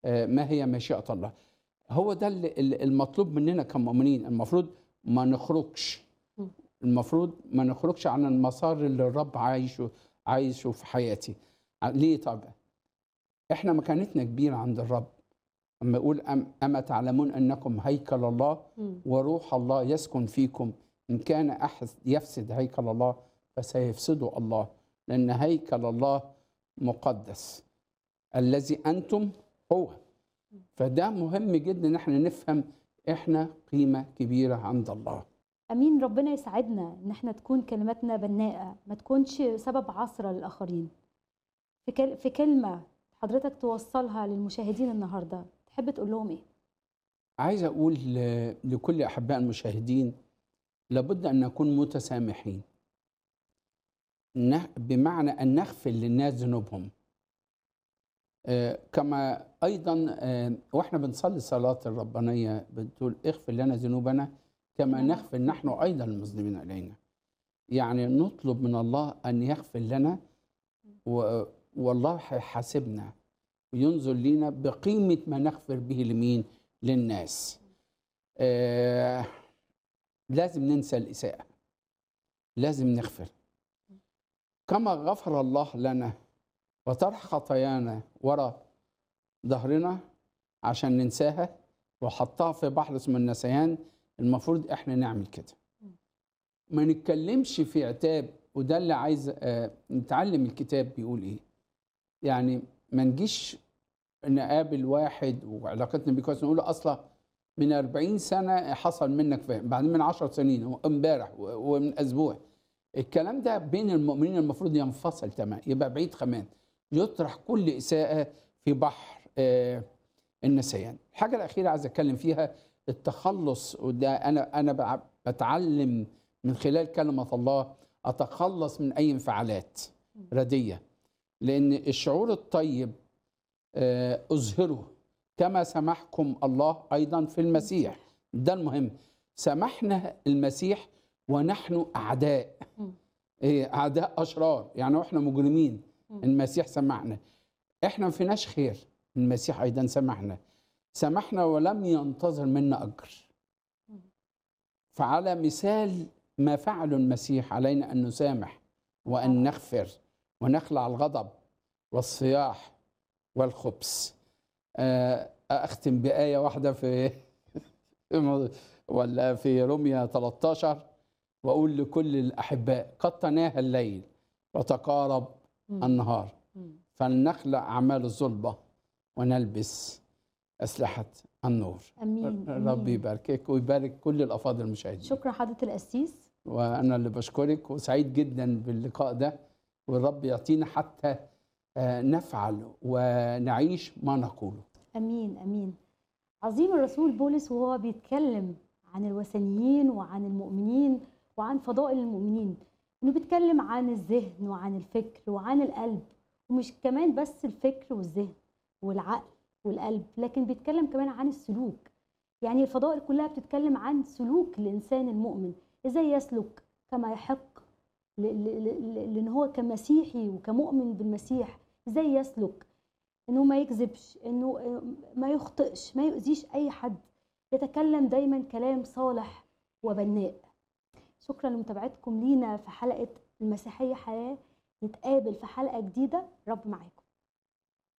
آه، ما هي مشيئه الله هو ده اللي- اللي المطلوب مننا كمؤمنين المفروض ما نخرجش مم. المفروض المفروض ما نخرجش عن المسار اللي الرب عايشه عايشه في حياتي ع- ليه طب احنا مكانتنا كبيره عند الرب اما يقول أم اما تعلمون انكم هيكل الله مم. وروح الله يسكن فيكم ان كان احد يفسد هيكل الله فسيفسده الله لان هيكل الله مقدس الذي انتم هو فده مهم جدا ان احنا نفهم احنا قيمه كبيره عند الله امين ربنا يساعدنا ان احنا تكون كلماتنا بناءه ما تكونش سبب عثره للاخرين في كل... في كلمه حضرتك توصلها للمشاهدين النهارده تحب تقول لهم ايه عايز اقول ل- لكل احباء المشاهدين لابد ان نكون متسامحين نه- بمعنى ان نغفر للناس ذنوبهم آه، كما ايضا آه، واحنا بنصلي الصلاه الربانيه بتقول اغفر لنا ذنوبنا كما كما نغفر نحن ايضا المذنبين الينا يعني نطلب من الله ان يغفر لنا و- والله هيحاسبنا وينظر لينا بقيمه ما نغفر به لمين للناس آه لازم ننسى الإساءة لازم نغفر كما غفر الله لنا وطرح خطايانا ورا ظهرنا عشان ننساها وحطها في بحر اسمه النسيان المفروض احنا نعمل كده ما نتكلمش في عتاب وده اللي عايز آه نتعلم الكتاب بيقول ايه يعني ما نجيش نقابل واحد وعلاقتنا بيه كويس نقول له اصلا من 40 سنه حصل منك فهم بعدين من 10 سنين امبارح و- ومن اسبوع الكلام ده بين المؤمنين المفروض ينفصل تماما يبقى بعيد كمان يطرح كل اساءه في بحر آه، النسيان الحاجه الاخيره عايز اتكلم فيها التخلص وده انا انا بع- بتعلم من خلال كلمه الله اتخلص من اي انفعالات رديه لان الشعور الطيب آه، اظهره كما سمحكم الله ايضا في المسيح ده المهم سمحنا المسيح ونحن اعداء مم. إيه اعداء اشرار يعني واحنا مجرمين مم. المسيح سمحنا احنا ما فيناش خير المسيح ايضا سمحنا سمحنا ولم ينتظر منا اجر مم. فعلى مثال ما فعله المسيح علينا ان نسامح وان طبعاً. نغفر ونخلع الغضب والصياح والخبث آه، اختم بايه واحده في ولا في روميا 13 واقول لكل الاحباء قد تناهى الليل وتقارب مم. النهار مم. فلنخلع اعمال الظلمه ونلبس اسلحه النور امين ربي أمين. يباركك ويبارك كل الافاضل المشاهدين شكرا حضره القسيس وانا اللي بشكرك وسعيد جدا باللقاء ده والرب يعطينا حتى آه، نفعل ونعيش ما نقوله امين امين عظيم الرسول بولس وهو بيتكلم عن الوثنيين وعن المؤمنين وعن فضائل المؤمنين انه بيتكلم عن الذهن وعن الفكر وعن القلب ومش كمان بس الفكر والذهن والعقل والقلب لكن بيتكلم كمان عن السلوك يعني الفضائل كلها بتتكلم عن سلوك الانسان المؤمن ازاي يسلك كما يحق ل- ل- ل- لان هو كمسيحي وكمؤمن بالمسيح ازاي يسلك انه ما يكذبش انه ما يخطئش ما يؤذيش اي حد يتكلم دايما كلام صالح وبناء شكرا لمتابعتكم لينا في حلقه المسيحيه حياه نتقابل في حلقه جديده رب معاكم